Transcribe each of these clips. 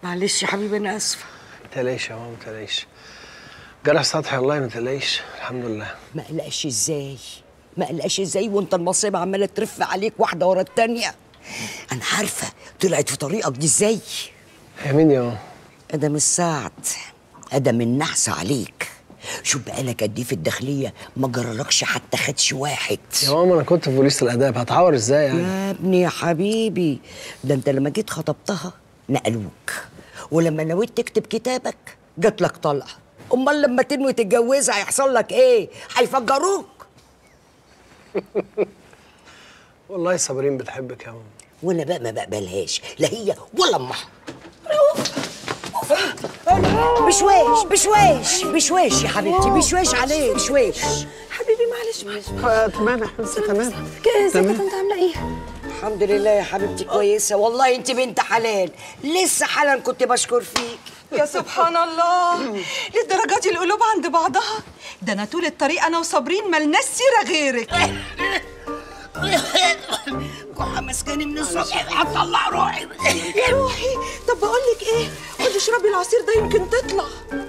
معلش يا حبيبي انا اسفه تلاقيش يا ماما تلاقيش جرح سطحي والله ما تلاقيش الحمد لله ما قلقش ازاي ما قلقش ازاي وانت المصيبه عماله ترف عليك واحده ورا التانيه انا عارفه طلعت في طريقك دي ازاي يا مين يا ماما ادم السعد ادم النحس عليك شوف بقالك قد ايه في الداخليه ما جرالكش حتى خدش واحد يا ماما انا كنت في بوليس الاداب هتعور ازاي يعني يا ابني يا حبيبي ده انت لما جيت خطبتها نقلوك ولما نويت تكتب كتابك جات لك طلقه امال لما تنوي تتجوزها هيحصل لك ايه هيفجروك والله صابرين بتحبك يا ماما وانا بقى ما بقبلهاش لا هي ولا امها بشويش بشويش بشويش يا حبيبتي بشويش عليه بشويش حبيبي معلش معلش تمام يا حبيبتي تمام ازيك يا طنط عامله ايه؟ الحمد لله يا حبيبتي كويسه والله انت بنت حلال لسه حالا كنت بشكر فيك يا سبحان الله للدرجة دي القلوب عند بعضها ده انا طول الطريق انا وصابرين ملناش سيره غيرك كحه مسكاني من الصبح هتطلع روحي يا روحي طب بقول لك ايه خدي اشربي العصير ده يمكن تطلع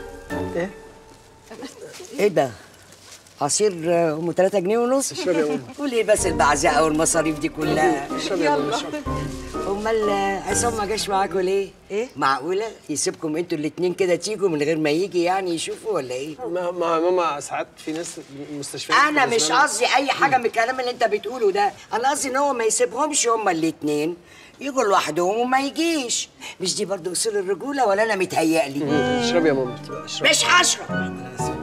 ايه ده عصير آه، ام 3 جنيه ونص اشربي يا ماما. وليه بس البعزقه والمصاريف دي كلها اشرب يا ماما اشرب امال آه، عصام ما جاش معاكوا ليه ايه معقوله يسيبكم انتوا الاتنين كده تيجوا من غير ما يجي يعني يشوفوا ولا ايه ما ما ماما ساعات في ناس مستشفيات انا بالنسبة مش لنا- قصدي اي حاجه من الكلام اللي انت بتقوله ده انا قصدي ان هو ما يسيبهمش هما الاتنين يجوا لوحدهم وما يجيش مش دي برضو اصول الرجوله ولا انا متهيألي اشربي يا ماما اشربي مش هشرب أنا آسف.